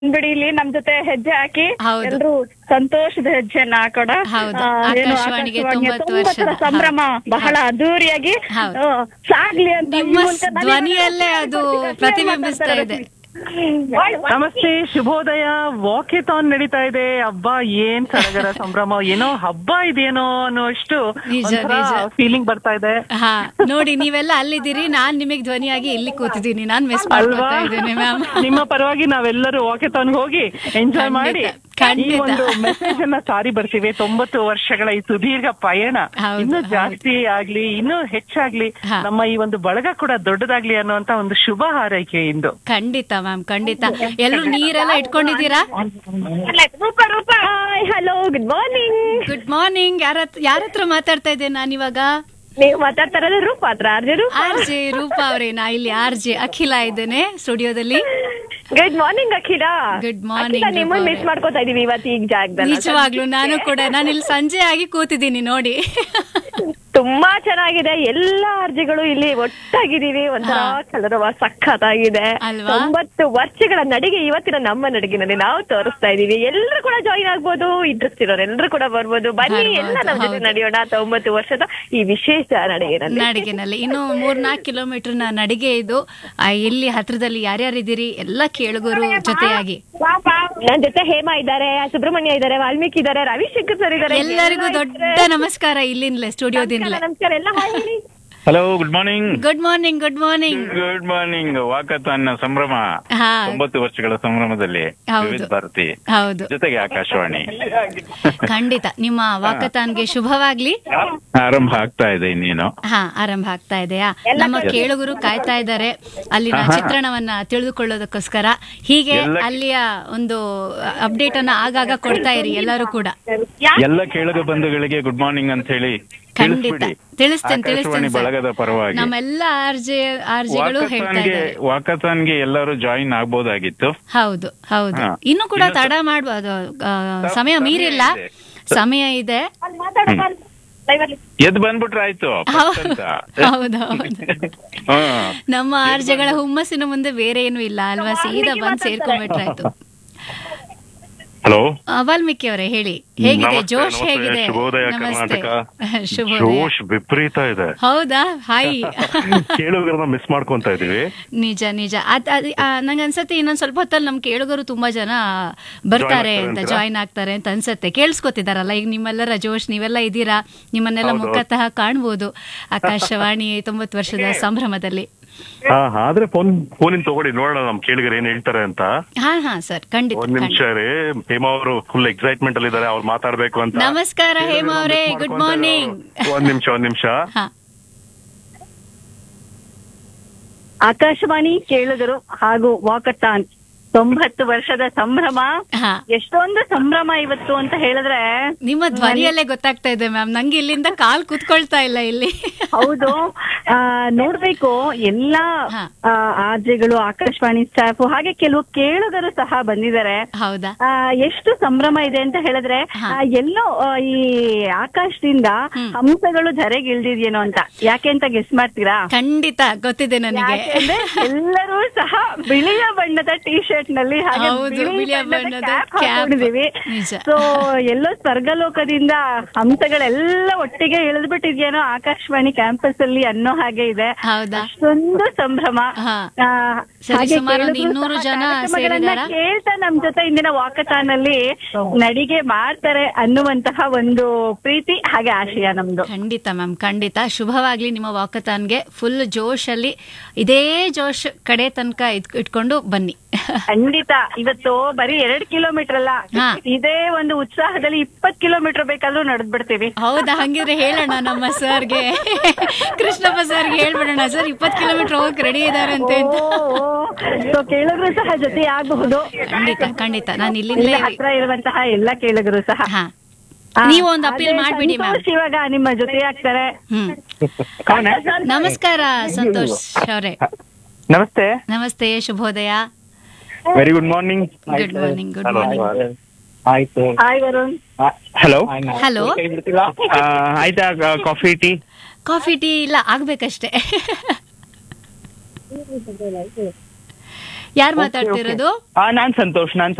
ಬಿಡಿ ಇಲ್ಲಿ ನಮ್ ಜೊತೆ ಹೆಜ್ಜೆ ಹಾಕಿ ಹೌದು. ಎಲ್ರು ಸಂತೋಷದ ಹೆಜ್ಜೆಯನ್ನ ಹಾಕೋಣ ಹೌದು. ಆ, ಏನು ಆಕಾಶವಾಣಿಗೆ ಆಕಾಶವಾಣಿಯ ತೊಂಬತ್ತು ತೊಂಬತ್ತರ ವರ್ಷದ. ಸಂಭ್ರಮ ಬಹಳ ಅದ್ದೂರಿಯಾಗಿ ಹೌದು. ಆ, ಸಾಗ್ಲಿ ಅಂತ ಈ ನಿಮ್ಮ ಮೂಲಕ ನನಗೆ ಧ್ವನಿಯಲ್ಲೇ ಅದು ಮಾತಾಡ್ತಾರೆ ಪ್ರತಿಬಿಂಬಿಸ್ತಾ ಇದೆ. ನಮಸ್ತೆ ಶುಭೋದಯ ವಾಕೆಥಾನ್ ನಡೀತಾ ಇದೆ ಹಬ್ಬ ಏನ್ ಸಡಗರ ಸಂಭ್ರಮ ಏನೋ ಹಬ್ಬ ಇದೆಯೇನೋ ಅನ್ನೋಷ್ಟು ನಿಜ, ನಿಜ. ಫೀಲಿಂಗ್ ಬರ್ತಾ ಇದೆ ಹಾ ನೋಡಿ ನೀವೆಲ್ಲ ಅಲ್ಲಿದ್ದೀರಿ ನಾನ್ ನಿಮಗ್ ಧ್ವನಿಯಾಗಿ ಇಲ್ಲಿ ಕೂತಿದ್ದೀನಿ ನಾನ್ ಮಿಸ್ ಅಲ್ವಾ ಮಾಡ್ಕೊತಾ ಇದ್ದೇನೆ ಮ್ಯಾಮ್ ನಿಮ್ಮ ಪರವಾಗಿ ನಾವೆಲ್ಲರೂ ವಾಕೆಥಾನ್ ಹೋಗಿ ಎಂಜಾಯ್ ಮಾಡಿ ಖಂಡಿತ, ಈ ಒಂದು ಖಂಡಿತ. ಮೆಸೇಜ್ ಅನ್ನ ಸಾರಿ ಬರ್ತೀವಿ ತೊಂಬತ್ತು ವರ್ಷಗಳ ಈ ಸುದೀರ್ಘ ಪಯಣ ಹೌದು, ಇನ್ನೂ ಹೌದು. ಜಾಸ್ತಿ ಆಗ್ಲಿ ಇನ್ನೂ ಹೆಚ್ಚಾಗ್ಲಿ ಹಾ. ನಮ್ಮ ಈ ಒಂದು ಬಳಗ ಕೂಡ ದೊಡ್ಡದಾಗ್ಲಿ ಅನ್ನುವಂತ ಒಂದು ಶುಭ ಹಾರೈಕೆ ಇಂದು ಖಂಡಿತ ಮ್ಯಾಮ್ ಖಂಡಿತ ಎಲ್ಲರೂ ನೀರೆಲ್ಲ ಇಟ್ಕೊಂಡಿದ್ದೀರಾ Rupa Rupa hi hello good morning good morning ಯಾರ ಯಾರ ಹತ್ರ ಮಾತಾಡ್ತಾ ಇದ್ದೆ ನಾನು ಇವಾಗ ನೀವು ಮಾತಾಡ್ತಾ ಇರೋದು ರೂಪ ಹತ್ರ ಆರ್ಜೆ ರೂಪ ಆರ್ ಜೆ ರೂಪಾ ಅವರೇ ನಾ ಇಲ್ಲಿ ಆರ್ ಜೆ ಅಖಿಲ ಇದ್ದೇನೆ ಸ್ಟುಡಿಯೋದಲ್ಲಿ good morning Akhila Good morning, ಅಖಿಲ, ನಿಮ್ಮನ್ನ ರೂಪ ಮಿಸ್ ಮಾಡ್ಕೋತಾ ಇದೀವಿ ಇವತ್ತು ಈಗ ಜಾಗದಲ್ಲಿ ನಿಜವಾಗ್ಲು ನಾನು ಕೂಡ ನಾನು ಇಲ್ಲಿ ಸಂಜೆ ಆಗಿ ಕೂತಿದ್ದೀನಿ ನೋಡಿ ತುಂಬಾ ಚೆನ್ನಾಗಿದೆ ಎಲ್ಲಾ ಅರ್ಜಿಗಳು ಇಲ್ಲಿ ಒಟ್ಟಾಗಿದ್ದೀವಿ ಒಂಥರ ಹಾ. ಕಲರವ ಸಖತ್ತಾಗಿದೆ ಅಲ್ವಾ? ತೊಂಬತ್ತು ವರ್ಷಗಳ ನಡಿಗೆ ಇವತ್ತಿನ ನಮ್ಮ ನಡಿಗೆನಲ್ಲಿ ನಾವು ತೋರಿಸ್ತಾ ಇದೀವಿ ಎಲ್ಲರೂ ಕೂಡ ಜಾಯಿನ್ ಆಗ್ಬೋದು ಇಂಟ್ರೆಸ್ಟ್ ಇರೋರು ಎಲ್ಲರೂ ಕೂಡ ಬರ್ಬೋದು ಬನ್ನಿ ಬರ್ಬೋದು, ಎಲ್ಲ ನಮ್ಮ ಜೊತೆ ಹೌದು. ನಡೆಯೋಣ ತೊಂಬತ್ತು ವರ್ಷದ ಈ ವಿಶೇಷ ನಡಿಗೆನಲ್ಲಿ ನಡಿಗೆನಲ್ಲಿ ಇನ್ನು ಮೂರ್ನಾಲ್ಕು ಕಿಲೋಮೀಟರ್ ನ ನಡಿಗೆ ಇದು ಆ, ಇಲ್ಲಿ ಹತ್ರದಲ್ಲಿ ಯಾರ್ಯಾರಿದ್ದೀರಿ ಎಲ್ಲ ಕೇಳುಗರು ಜೊತೆಯಾಗಿ ನನ್ ಜೊತೆ ಹೇಮಾ ಇದ್ದಾರೆ ಸುಬ್ರಹ್ಮಣ್ಯ ಇದ್ದಾರೆ ವಾಲ್ಮೀಕಿ ಇದ್ದಾರೆ ರವಿಶಂಕರ್ ಸರ್ ಇದ್ದಾರೆ ಎಲ್ಲರಿಗೂ ದೊಡ್ಡ ನಮಸ್ಕಾರ ಇಲ್ಲಿಂದಲೇ ಸ್ಟುಡಿಯೋದಿಂದಲೇ ನಮಸ್ಕಾರ ಎಲ್ಲ ಹಾಯ್ ಹೇಳಿ. Hello good morning good morning good morning good morning walkathon ಸಂಭ್ರಮ ಹಾ ತೊಂಬತ್ತು ವರ್ಷಗಳ ಸಂಭ್ರಮದಲ್ಲಿ ಹೌದು. ವಿವಿಧ ಭಾರತಿ ಹೌದು ಜೊತೆಗೆ ಆಕಾಶವಾಣಿ ಖಂಡಿತ ನಿಮ್ಮ ವಾಕತಾನ್ಗೆ ಶುಭವಾಗ್ಲಿ ಆರಂಭ ಆಗ್ತಾ ಇದೆ ಇನ್ನೇನು ಹಾ ಆರಂಭ ಆಗ್ತಾ ಇದೆಯಾ ನಮ್ಮ ಕೇಳುಗರು ಕಾಯ್ತಾ ಇದ್ದಾರೆ ಅಲ್ಲಿನ ಆಹಾ. ಚಿತ್ರಣವನ್ನ ತಿಳಿದುಕೊಳ್ಳೋದಕ್ಕೋಸ್ಕರ ಹೀಗೆ ಎಲ್ಲ- ಅಲ್ಲಿಯ ಒಂದು ಅಪ್ಡೇಟ್ ಅನ್ನ ಆಗಾಗ ಕೊಡ್ತಾ ಇರಿ ಎಲ್ಲರೂ ಕೂಡ ಎಲ್ಲ ಕೇಳುಗ ಬಂಧುಗಳಿಗೆ ಗುಡ್ ಮಾರ್ನಿಂಗ್ ಅಂತ ಹೇಳಿ ಖಂಡಿತ ತಿಳಿಸ್ಬಿಡಿ. ತಿಳಿಸ್ತೇನೆ ಆಕಾಶವಾಣಿ ತಿಳಿಸ್ತೇನೆ ಸರ್. ಬಳಗದ ಪರವಾಗಿ ನಮ್ಮೆಲ್ಲ ಆರ್ಜೆ ಆರ್ಜೆಗಳು ಹೇಳ್ತಾ ವಾಕಥಾನ್ಗೆ ಇದ್ದಾರೆ ವಾಕಥಾನ್ಗೆ ಎಲ್ಲರೂ ಜಾಯಿನ್ ಆಗ್ಬೋದಾಗಿತ್ತು ಹೌದು ಹೌದು ಹಾ. ಇನ್ನು ಕೂಡ ಇನ್ನು ತಡ ಮಾಡ್ಬೋದು ಆ, ಸಮಯ ಸಮಯ ಮೀರಿಲ್ಲ ಇದೆ. ಸಮಯ ಇದೆ ಎದ್ ಬಂದ್ಬಿಟ್ರೆ ಆಯ್ತು ಹೌದು ಅಂತ. ಹೌದು ಹೌದು ಹಾ. ನಮ್ಮ ಆರ್ಜೆಗಳ ಹುಮ್ಮಸ್ಸಿನ ಮುಂದೆ ಬೇರೆ ಏನು ಇಲ್ಲ ಅಲ್ವಾ ಸೀದಾ ಬಂದ್ ಸೇರ್ಕೊಂಡ್ಬಿಟ್ರೆ ಆಯ್ತು ಹಲೋ ಆ, ವಾಲ್ಮೀಕಿ ಅವರೇ ಹೇಳಿ ಹೇಗಿದೆ ನಮಸ್ತೆ, ಜೋಶ್ ನಮಸ್ತೆ. ಹೇಗಿದೆ ಶುಭೋದಯ ನಮಸ್ತೆ ಕರ್ನಾಟಕ ಶುಭೋದಯ ಜೋಶ್ ವಿಪರೀತ ಇದೆ ಹೌದಾ ಹಾಯ್ ಕೇಳುಗರನ್ನ ಮಿಸ್ ಮಾಡ್ಕೊಂತ ಇದೀವಿ ನಿಜ ನಿಜ ಅದ್ ಅದ್ ಆ, ನಂಗ್ ಅನ್ಸತ್ತೆ ಇನ್ನೊಂದ್ ಸ್ವಲ್ಪ ಹೊತ್ತಲ್ಲಿ ನಮ್ ಕೇಳುಗರು ತುಂಬಾ ಜನ ಬರ್ತಾರೆ Join ಆಗ್ತಾರೆ ಅಂತ ಅಂತೀರಾ? ಜಾಯಿನ್ ಆಗ್ತಾರೆ ಅಂತ ಅನ್ಸತ್ತೆ ಕೇಳಿಸ್ಕೊತಿದಾರಲ್ಲ ಈಗ ನಿಮ್ಮೆಲ್ಲರ ಜೋಶ್ ನೀವೆಲ್ಲ ಇದ್ದೀರಾ ನಿಮ್ಮನ್ನೆಲ್ಲ ಹೌದು, ಮುಖತಃ ಕಾಣ್ಬೋದು ಆಕಾಶವಾಣಿ ತೊಂಬತ್ತು ವರ್ಷದ ಸಂಭ್ರಮದಲ್ಲಿ ಹಾ ಆದ್ರೆ ಫೋನ್ ಫೋನಿನ್ ತಗೊಳ್ಳಿ ನೋಡೋಣ ನಮ್ ಕೇಳಿಗರು ಏನ್ ಹೇಳ್ತಾರೆ ಅಂತ ಹಾ ಹಾ ಸರ್ ಖಂಡಿತ ಒಂದ್ ನಿಮಿಷ ಖಂಡಿತ. ರೀ ಹೇಮಾ ಅವರು ಫುಲ್ ಎಕ್ಸೈಟ್ಮೆಂಟ್ ಅಲ್ಲಿ ಇದಾರೆ ಅವ್ರು ಮಾತಾಡ್ಬೇಕು ಅಂತ ನಮಸ್ಕಾರ ಕೇಳುಗರನ್ನ ಹೇಮಾ ಅವರೇ miss ಗುಡ್ ಮಾಡ್ಕೊಂತ ಮಾರ್ನಿಂಗ್ ಇರೋ- ಒಂದ್ ನಿಮಿಷ ಒಂದ್ ನಿಮಿಷ ಹಾ ಆಕಾಶವಾಣಿ ಕೇಳುಗರು ಹಾಗೂ ವಾಕಟಾನ್ ತೊಂಬತ್ತು ವರ್ಷದ ಸಂಭ್ರಮ ಹಾ ಎಷ್ಟೊಂದು ಸಂಭ್ರಮ ಇವತ್ತು ಅಂತ ಹೇಳಿದ್ರೆ ನಿಮ್ಮ ಧ್ವನಿಯಲ್ಲೇ ಗೊತ್ತಾಗ್ತಾ ಇದೆ ಮ್ಯಾಮ್ ನಂಗೆ ಇಲ್ಲಿಂದ ಕಾಲ್ ಕುತ್ಕೊಳ್ತಾ ಇಲ್ಲ ಇಲ್ಲಿ ಹೌದು ಆ, ನೋಡ್ಬೇಕು ಎಲ್ಲಾ ಹಾ. ಆ, ಆರ್ಜೆಗಳು ಆಕಾಶವಾಣಿ ಸ್ಟಾಫ್ ಹಾಗೆ ಕೆಲವು ಕೇಳುಗರು ಸಹ ಬಂದಿದ್ದಾರೆ ಹೌದಾ ಆ, ಎಷ್ಟು ಸಂಭ್ರಮ ಇದೆ ಅಂತ ಹೇಳಿದ್ರೆ ಹಾ. ಆ, ಎಲ್ಲೋ ಆ, ಈ ಆಕಾಶದಿಂದ ಹ್ಮ್. ಹಂಸಗಳು ಧರೆಗಿಳ್ದಿದ್ಯೇನೋ ಅಂತ ಯಾಕೆ ಅಂತ ಗೆಸ್ ಮಾಡ್ತೀರಾ ಖಂಡಿತ ಗೊತ್ತಿದೆ ನನಗೆ ಯಾಕೆಂದ್ರೆ ಎಲ್ಲರೂ ಸಹ ಬಿಳಿಯ ಬಣ್ಣದ ಟಿ ಶರ್ಟ್ ನಲ್ಲಿ ಹಾಗೆ ಹೌದು, ಬಿಳಿ ಬಿಳಿಯ ಬಣ್ಣದ ಬಣ್ಣದ cap cap. ಹಾಕೊಂಡಿದೀವಿ ನಿಜ. ಸೊ ಎಲ್ಲೋ ಸ್ವರ್ಗಲೋಕದಿಂದ ಹಂಸಗಳೆಲ್ಲ ಒಟ್ಟಿಗೆ ಇಳಿದ್ಬಿಟ್ಟಿದ್ಯೇನೋ ಆಕಾಶವಾಣಿ ಕ್ಯಾಂಪಸ್ ಅಲ್ಲಿ ಅನ್ನೋ ಹಾಗೆ ಇದೆ ಹೌದಾ ಅಷ್ಟೊಂದು ಸಂಭ್ರಮ ಹಾ. ಆ, ಸರಿ, ಹಾಗೆ ಸುಮಾರು ಒಂದು ಕೇಳಿದ್ರು ಇನ್ನೂರು ಸಹ ಜನ ಕಾರ್ಯಕ್ರಮಗಳನ್ನ ಸೇರಿದಾರಾ? ಕೇಳ್ತಾ ನಮ್ ಜೊತೆ ಇಂದಿನ ವಾಕಥಾನ್ ಅಲ್ಲಿ ನಡಿಗೆ ಮಾಡ್ತಾರೆ ಅನ್ನುವಂತಹ ಒಂದು ಪ್ರೀತಿ ಹಾಗೆ ಆಶಯ ನಮ್ದು ಖಂಡಿತ ಮ್ಯಾಮ್ ಖಂಡಿತ ಶುಭವಾಗ್ಲಿ ನಿಮ್ಮ ವಾಕಥಾನ್ಗೆ ಫುಲ್ ಜೋಶ್ ಅಲ್ಲಿ ಇದೇ ಜೋಶ್ ಕಡೆ ತನಕ ಇದ್- ಇಟ್ಕೊಂಡು ಬನ್ನಿ ಖಂಡಿತ ಇವತ್ತು ಬರೀ ಎರಡ್ ಕಿಲೋಮೀಟರ್ ಅಲ್ಲ ಹಾ. ಇದೇ ಒಂದು ಉತ್ಸಾಹದಲ್ಲಿ ಇಪ್ಪತ್ ಕಿಲೋಮೀಟರ್ ಬೇಕಾದ್ರೂ ನಡೆದ್ ಬಿಡ್ತೀವಿ ಹೌದಾ ಹಂಗಿದ್ರೆ ಹೇಳೋಣ ನಮ್ಮ ಸರ್ಗೆ ಕೃಷ್ಣಪ್ಪ ಸರ್ಗೆ ಹೇಳ್ಬಿಡೋಣ ಸರ್ ಇಪ್ಪತ್ ಕಿಲೋಮೀಟರ್ ಹೋಗಕ್ ರೆಡಿ ಇದಾರಂತೆ ಅಂತ ಸೊ ಕೇಳಿದ್ರು ಸಹ ಜೊತೆ ಆಗಬಹುದು ಖಂಡಿತ ಖಂಡಿತ ನಾನು ಇಲ್ಲಿ ಇಲ್ಲಿಂದಲೇ ಹತ್ರ ಇರುವಂತಹ ಎಲ್ಲ ಕೇಳಿದ್ರು ಸಹ ಹಾ ಆ, ನೀವು ಒಂದು ಅಪೀಲ್ ಅದೇ ಮಾಡ್ಬಿಡಿ ಮ್ಯಾಮ್ ಸಂತೋಷ್ ಇವಾಗ ನಿಮ್ಮ ಜೊತೆ ಆಗ್ತಾರೆ ಹ್ಮ್ ನಮಸ್ಕಾರ ಸಂತೋಷ್ ಅವರೇ ನಮಸ್ತೆ ನಮಸ್ತೆ ಶುಭೋದಯ very good morning good morning good morning ಆಯ್ತು ಹಾಯ್ ವರುಣ್ ಹಲೋ ಹಲೋ ಆಯ್ತಾ ಕಾಫಿ ಟೀ ಕಾಫಿ ಟೀ ಇಲ್ಲ ಆಗ್ಬೇಕಷ್ಟೇ ಯಾರು ಮಾತಾಡ್ತಿರೋದು ಆ ನಾನ್ ಸಂತೋಷ್ ನಾನ್